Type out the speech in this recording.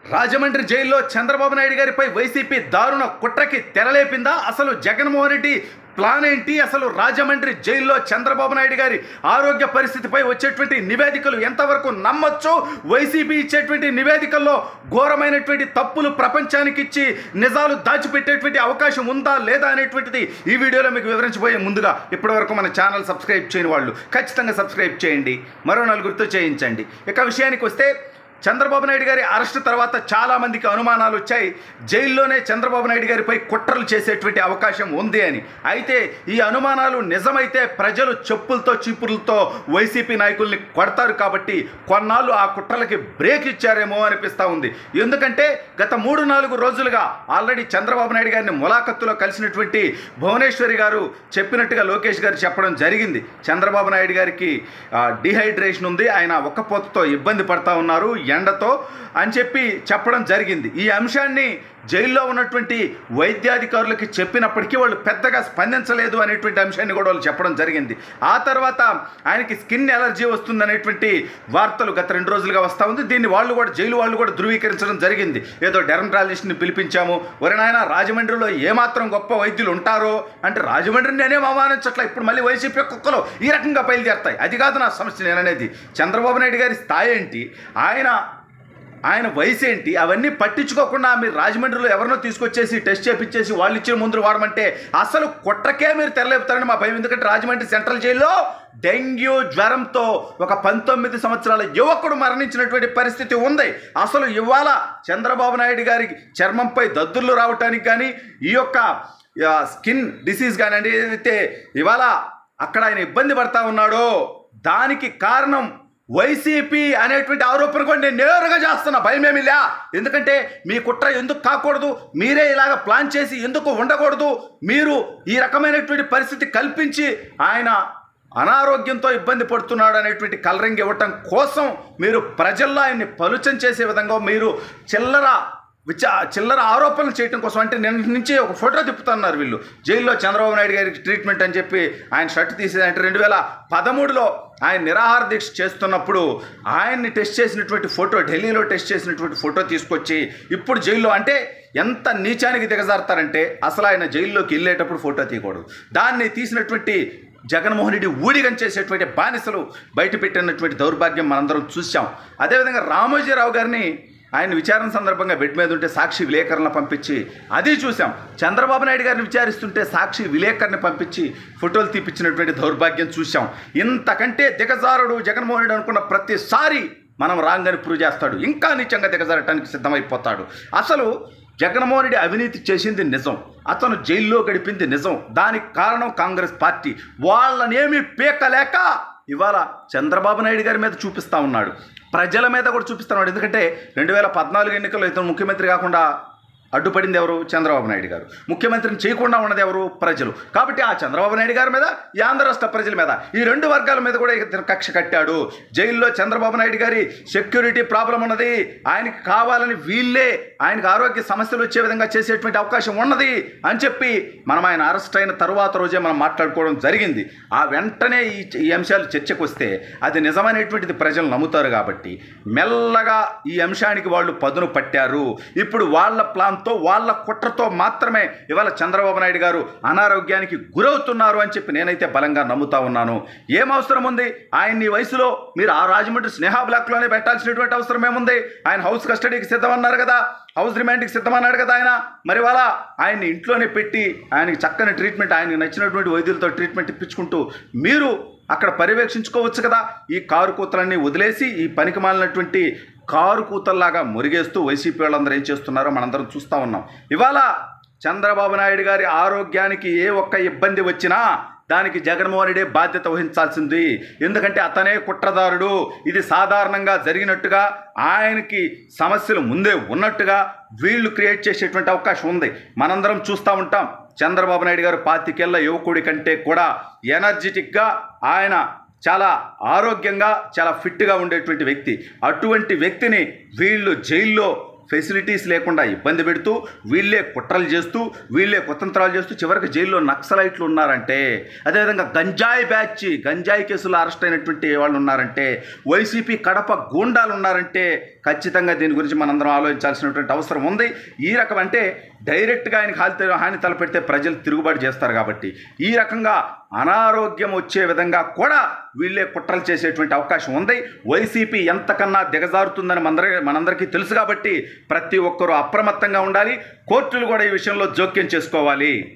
రాజమండ్రి జైల్లో చంద్రబాబు నాయుడు గారిపై వైసీపీ దారుణ కుట్రకి తెరలేపిందా అసలు జగన్మోహన్ రెడ్డి ప్లాన్ ఏంటి అసలు రాజమండ్రి జైల్లో చంద్రబాబు నాయుడు గారి ఆరోగ్య పరిస్థితిపై వచ్చేటువంటి నివేదికలు ఎంతవరకు నమ్మొచ్చు వైసీపీ ఇచ్చేటువంటి నివేదికల్లో ఘోరమైనటువంటి తప్పులు ప్రపంచానికి ఇచ్చి నిజాలు దాచిపెట్టేటువంటి అవకాశం ఉందా లేదా అనేటువంటిది ఈ వీడియోలో మీకు వివరించబోయే ముందుగా ఇప్పటివరకు మన ఛానల్ సబ్స్క్రైబ్ చేయని వాళ్ళు ఖచ్చితంగా సబ్స్క్రైబ్ చేయండి మరో నలుగురితో చేయించండి ఇక విషయానికి వస్తే చంద్రబాబు నాయుడు గారి అరెస్ట్ తర్వాత చాలా మందికి అనుమానాలు వచ్చాయి జైల్లోనే చంద్రబాబు నాయుడు గారిపై కుట్రలు చేసేటువంటి అవకాశం ఉంది అని అయితే ఈ అనుమానాలు నిజమైతే ప్రజలు చెప్పులతో చీపులతో వైసీపీ నాయకుల్ని కొడతారు కాబట్టి కొన్నాళ్ళు ఆ కుట్రలకి బ్రేక్ ఇచ్చారేమో అనిపిస్తూ ఉంది ఎందుకంటే గత మూడు నాలుగు రోజులుగా ఆల్రెడీ చంద్రబాబు నాయుడు గారిని ములాఖత్తులో కలిసినటువంటి భువనేశ్వరి గారు చెప్పినట్టుగా లోకేష్ గారు చెప్పడం జరిగింది చంద్రబాబు నాయుడు గారికి ఆ, డిహైడ్రేషన్ ఉంది ఆయన ఒక్కపోతతో ఇబ్బంది పడతా ఉన్నారు ఎండతో అని చెప్పి చెప్పడం జరిగింది ఈ అంశాన్ని జైల్లో ఉన్నటువంటి వైద్యాధికారులకి చెప్పినప్పటికీ వాళ్ళు పెద్దగా స్పందించలేదు అనేటువంటి అంశాన్ని కూడా వాళ్ళు చెప్పడం జరిగింది ఆ తర్వాత ఆయనకి స్కిన్ ఎలర్జీ వస్తుందనేటువంటి వార్తలు గత రెండు రోజులుగా వస్తూ ఉంది దీన్ని వాళ్ళు కూడా జైలు వాళ్ళు కూడా ధృవీకరించడం జరిగింది ఏదో డెర్మటాలజిస్ట్ని పిలిపించాము ఒరే నాయన రాజమండ్రిలో ఏమాత్రం గొప్ప వైద్యులు ఉంటారో అంటే రాజమండ్రిని నేనేం అవమానించట్లా ఇప్పుడు మళ్ళీ వైసీపీ కుక్కలు ఈ రకంగా బయలుదేరుతాయి అది కాదు నా సమస్య నేననేది చంద్రబాబు నాయుడు గారి స్థాయి ఏంటి ఆయన ఆయన వయసు ఏంటి అవన్నీ పట్టించుకోకుండా మీరు రాజమండ్రిలో ఎవరినో తీసుకొచ్చేసి టెస్ట్ చేపించేసి వాళ్ళు ఇచ్చిన ముందు వాడమంటే అసలు కుట్రకే మీరు తెరలేపుతారని మా భయం ఎందుకంటే రాజమండ్రి సెంట్రల్ జైల్లో డెంగ్యూ జ్వరంతో ఒక పంతొమ్మిది సంవత్సరాల యువకుడు మరణించినటువంటి పరిస్థితి ఉంది అసలు ఇవాళ చంద్రబాబు నాయుడు గారికి చర్మంపై దద్దుర్లు రావటానికి కానీ ఈ యొక్క ఆ, స్కిన్ డిసీజ్ కానీ అంటే ఏదైతే ఇవాళ అక్కడ ఆయన ఇబ్బంది పడతా ఉన్నాడో దానికి కారణం వైసీపీ అనేటువంటి ఆరోపణ కూడా నేను నేరుగా చేస్తున్నా భయమేమి లే ఎందుకంటే మీ కుట్ర ఎందుకు కాకూడదు మీరే ఇలాగ ప్లాన్ చేసి ఎందుకు ఉండకూడదు మీరు ఈ రకమైనటువంటి పరిస్థితి కల్పించి ఆయన అనారోగ్యంతో ఇబ్బంది పడుతున్నాడు అనేటువంటి కలరింగ్ ఇవ్వటం కోసం మీరు ప్రజల్లో ఆయన్ని పలుచం చేసే విధంగా మీరు చిల్లర విచా చిల్లర ఆరోపణలు చేయడం కోసం అంటే నిన్న నుంచి ఒక ఫోటో తిప్పుతున్నారు వీళ్ళు జైల్లో చంద్రబాబు నాయుడు గారికి ట్రీట్మెంట్ అని చెప్పి ఆయన షర్ట్ తీసేది అంటే రెండు వేల పదమూడులో ఆయన నిరాహార దీక్ష చేస్తున్నప్పుడు ఆయన్ని టెస్ట్ చేసినటువంటి ఫోటో ఢిల్లీలో టెస్ట్ చేసినటువంటి ఫోటో తీసుకొచ్చి ఇప్పుడు జైల్లో అంటే ఎంత నీచానికి దిగజారుతారంటే అసలు ఆయన జైల్లోకి వెళ్ళేటప్పుడు ఫోటో తీయకూడదు దాన్ని తీసినటువంటి జగన్మోహన్ రెడ్డి ఊడిగం చేసేటువంటి బానిసలు బయట పెట్టినటువంటి దౌర్భాగ్యం మనందరం చూసాం అదేవిధంగా రామోజీరావు గారిని ఆయన విచారణ సందర్భంగా బెడ్ మీద ఉంటే సాక్షి విలేకరులను పంపించి అది చూసాం చంద్రబాబు నాయుడు గారిని విచారిస్తుంటే సాక్షి విలేకరుని పంపించి ఫోటోలు తీపిచ్చినటువంటి దౌర్భాగ్యం చూసాం ఇంతకంటే దిగజారుడు జగన్మోహన్ రెడ్డి అనుకున్న ప్రతిసారి మనం రాంగ్ అని ప్రూవ్ చేస్తాడు ఇంకా నీచంగా దిగజారటానికి సిద్ధమైపోతాడు అసలు జగన్మోహన్ రెడ్డి అవినీతి చేసింది నిజం అతను జైల్లో గడిపింది నిజం దానికి కారణం కాంగ్రెస్ పార్టీ వాళ్ళనేమి పీకలేక ఇవాళ చంద్రబాబు నాయుడు గారి మీద చూపిస్తా ఉన్నాడు ప్రజల మీద కూడా చూపిస్తా ఉన్నాడు ఎందుకంటే రెండు వేల పద్నాలుగు ఎన్నికల్లో ఇతను ముఖ్యమంత్రి కాకుండా అడ్డుపడింది ఎవరు చంద్రబాబు నాయుడు గారు ముఖ్యమంత్రిని చేయకుండా ఉన్నది ఎవరు ప్రజలు కాబట్టి ఆ చంద్రబాబు నాయుడు గారి మీద ఈ ఆంధ్ర రాష్ట్ర ప్రజల మీద ఈ రెండు వర్గాల మీద కూడా ఇతను కక్ష కట్టాడు జైల్లో చంద్రబాబు నాయుడు గారి సెక్యూరిటీ ప్రాబ్లం ఉన్నది ఆయనకి కావాలని వీళ్ళే ఆయనకు ఆరోగ్య సమస్యలు వచ్చే విధంగా చేసేటువంటి అవకాశం ఉన్నది అని చెప్పి మనం ఆయన అరెస్ట్ అయిన తరువాత రోజే మనం మాట్లాడుకోవడం జరిగింది ఆ వెంటనే ఈ ఈ అంశాలు చర్చకు వస్తే అది నిజమైనటువంటిది ప్రజలు నమ్ముతారు కాబట్టి మెల్లగా ఈ అంశానికి వాళ్ళు పదును పట్టారు ఇప్పుడు వాళ్ళ ప్లాన్తో వాళ్ళ కుట్రతో మాత్రమే ఇవాళ చంద్రబాబు నాయుడు గారు అనారోగ్యానికి గురవుతున్నారు అని చెప్పి నేనైతే బలంగా నమ్ముతా ఉన్నాను ఏం అవసరం ఉంది ఆయన్ని ఈ వయసులో మీరు ఆ రాజమండ్రి స్నేహ బ్లాక్లోనే పెట్టాల్సినటువంటి అవసరం ఏముంది ఆయన హౌస్ కస్టడీకి సిద్ధమన్నారు కదా హౌస్ రిమాండ్కి సిద్ధమన్నాడు కదా ఆయన మరి వాళ్ళ ఆయన్ని ఇంట్లోనే పెట్టి ఆయనకి చక్కని ట్రీట్మెంట్ ఆయనకి నచ్చినటువంటి వైద్యులతో ట్రీట్మెంట్ ఇప్పించుకుంటూ మీరు అక్కడ పర్యవేక్షించుకోవచ్చు కదా ఈ కారు కూతలన్నీ వదిలేసి ఈ పనికి మాలినటువంటి కారు కూతల్లాగా మురిగేస్తూ వైసీపీ వాళ్ళందరూ ఏం చేస్తున్నారో మనందరం చూస్తూ ఉన్నాం ఇవాళ చంద్రబాబు నాయుడు గారి ఆరోగ్యానికి ఏ ఒక్క ఇబ్బంది వచ్చినా దానికి జగన్మోహన్ రెడ్డి బాధ్యత వహించాల్సింది ఎందుకంటే అతనే కుట్రదారుడు ఇది సాధారణంగా జరిగినట్టుగా ఆయనకి సమస్యలు ముందే ఉన్నట్టుగా వీళ్ళు క్రియేట్ చేసేటువంటి అవకాశం ఉంది మనందరం చూస్తూ ఉంటాం చంద్రబాబు నాయుడు గారు పాతికేళ్ల యువకుడి కంటే కూడా ఎనర్జెటిక్గా ఆయన చాలా ఆరోగ్యంగా చాలా ఫిట్గా ఉండేటువంటి వ్యక్తి అటువంటి వ్యక్తిని వీళ్ళు జైల్లో ఫెసిలిటీస్ లేకుండా ఇబ్బంది పెడుతూ వీళ్ళే కుట్రలు చేస్తూ వీళ్ళే కుతంత్రాలు చేస్తూ చివరికి జైల్లో నక్సలైట్లు ఉన్నారంటే అదేవిధంగా గంజాయి బ్యాచ్ గంజాయి కేసులో అరెస్ట్ అయినటువంటి వాళ్ళు ఉన్నారంటే వైసీపీ కడప గూండాలు ఉన్నారంటే ఖచ్చితంగా దీని గురించి మనందరం ఆలోచించాల్సినటువంటి అవసరం ఉంది ఈ రకం అంటే డైరెక్ట్గా ఆయనకి హాని హాని తలపెడితే ప్రజలు తిరుగుబాటు చేస్తారు కాబట్టి ఈ రకంగా అనారోగ్యం వచ్చే విధంగా కూడా వీళ్ళే కుట్రలు చేసేటువంటి అవకాశం ఉంది వైసీపీ ఎంతకన్నా దిగజారుతుందని మనందరి మనందరికీ తెలుసు కాబట్టి ప్రతి ఒక్కరూ అప్రమత్తంగా ఉండాలి కోర్టులు కూడా ఈ విషయంలో జోక్యం చేసుకోవాలి